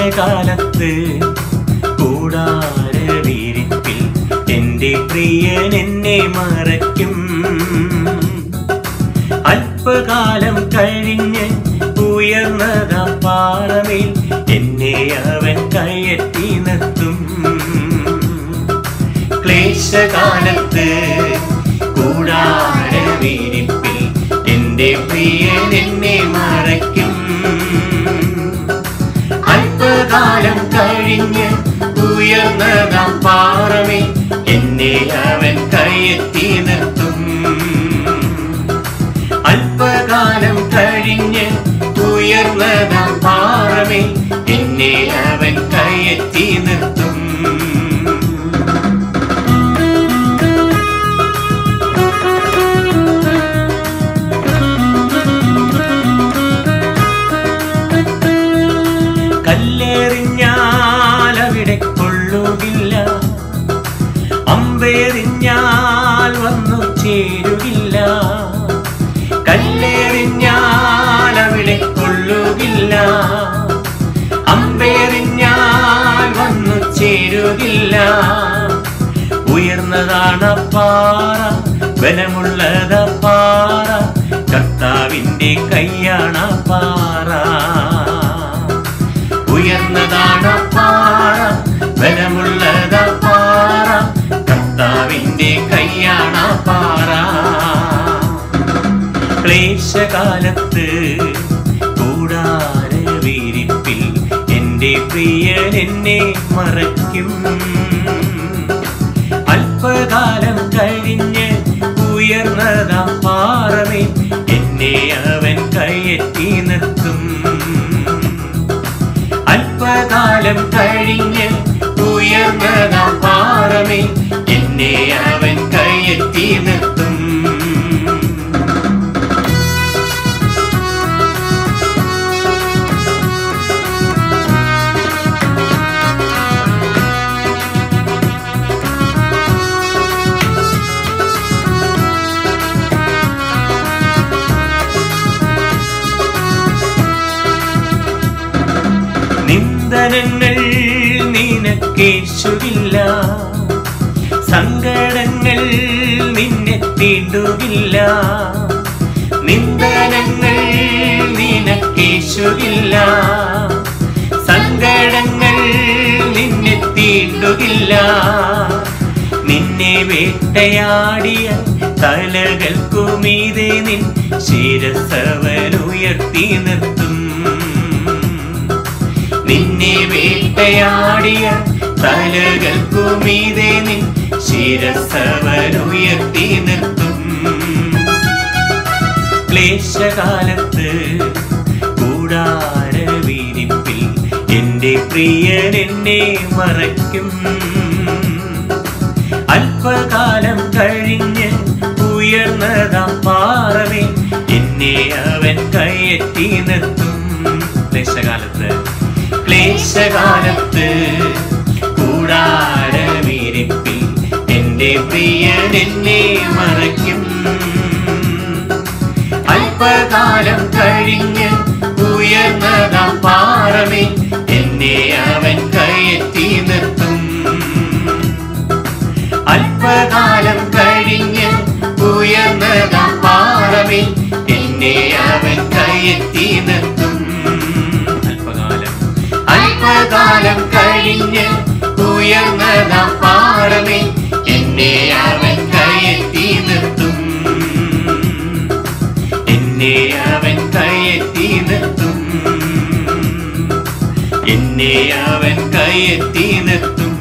ക്ലേശകാലത്ത് കൂടാര വീരിപ്പിൽ എന്റെ പ്രിയൻ എന്നെ മറയ്ക്കും അല്പകാലം കഴിഞ്ഞ് ഉയർന്നത പാറമേൽ എന്നെ അവൻ കയറ്റി നിർത്തും ക്ലേശകാലത്ത് കൂടാര വീരിപ്പിൽ എന്റെ പ്രിയൻ എന്നെ മറയ്ക്കും അല്പകാലം കഴിഞ്ഞ് ഉയർന്നതാം പാറമേ എന്നെ അവൻ കയറ്റി നിർത്തും അല്പകാലം കഴിഞ്ഞ് ഉയർന്നതാം പാറമേ എന്നെ അവൻ കയറ്റി നിർത്തും കല്ലേറിഞ്ഞാൽ അവിടെ കൊള്ളുകില്ല അമ്പേറിഞ്ഞാൽ വന്നു ചേരുകില്ല കല്ലേറിഞ്ഞാൽ അവിടെ കൊള്ളുകില്ല അമ്പേറിഞ്ഞാൽ വന്നു ചേരുകില്ല ഉയർന്നതാണ് പാറ ബലമുള്ളത പാറ കർത്താവിന്റെ കയ്യാണ് പാറ ഉയർന്നതാണ് പാറ ബലമുള്ളത പാറ കർത്താവിന്റെ കയ്യാണ് പാറ ക്ലേശകാലത്ത് കൂടാര വീരിപ്പിൽ എന്റെ പ്രിയൻ എന്നെ മറയ്ക്കും അല്പകാലം കഴിഞ്ഞ് ഉയർന്നതാം പാറമേ എന്നെ അവൻ കയറ്റി നിർത്തും അല്പകാലം കഴിഞ്ഞ് ഉയർന്നതാം പാറമേ എന്നെ അവൻ കയറ്റി നിർത്തും നിന്ദനങ്ങൾ നിനക്കേശുകില്ല സങ്കടങ്ങൾ നിന്നെ തീണ്ടുകില്ല നിന്ദനങ്ങൾ നിനക്കേശുകില്ല സങ്കടങ്ങൾ നിന്നെ തീണ്ടുകില്ല നിന്നെ വേട്ടയാടിയ തലകൾക്കുമീതെ നിൻ ശിരസവനുയർത്തി നിർത്തും നിന്നെ വേട്ടയാടിയ തലകൾക്കുമീതെ നിൻ ശിരസവനുയർത്തി നിർത്തും ക്ലേശകാലത്ത് കൂടാര വീരിപ്പിൽ എന്റെ പ്രിയൻ എന്നെ മറയ്ക്കും അല്പകാലം കഴിഞ്ഞ് ഉയർന്നതാം പാറമേ എന്നെ അവൻ കയറ്റി നിർത്തും ക്ലേശകാലത്ത് ക്ലേശകാലത്ത് കൂടാര വീരിപ്പിൽ എന്റെ പ്രിയൻ എന്നെ മറയ്ക്കും അല്പകാലം കഴിഞ്ഞ് ഉയർന്നതാം പാറമേ എന്നെ അവൻ കയറ്റി നിർത്തും അല്പകാലം കഴിഞ്ഞ് ഉയർന്നതാം പാറമേ എന്നെ അവൻ കയറ്റി നിർത്തും അല്പകാലം അല്പകാലം കഴിഞ്ഞ് ഉയർന്നതാം പാറമേ എന്നെ അവൻ കയറ്റി നിർത്തും എന്നെ അവൻ കയറ്റി നിർത്തും എന്നെ അവൻ കയറ്റി നിർത്തും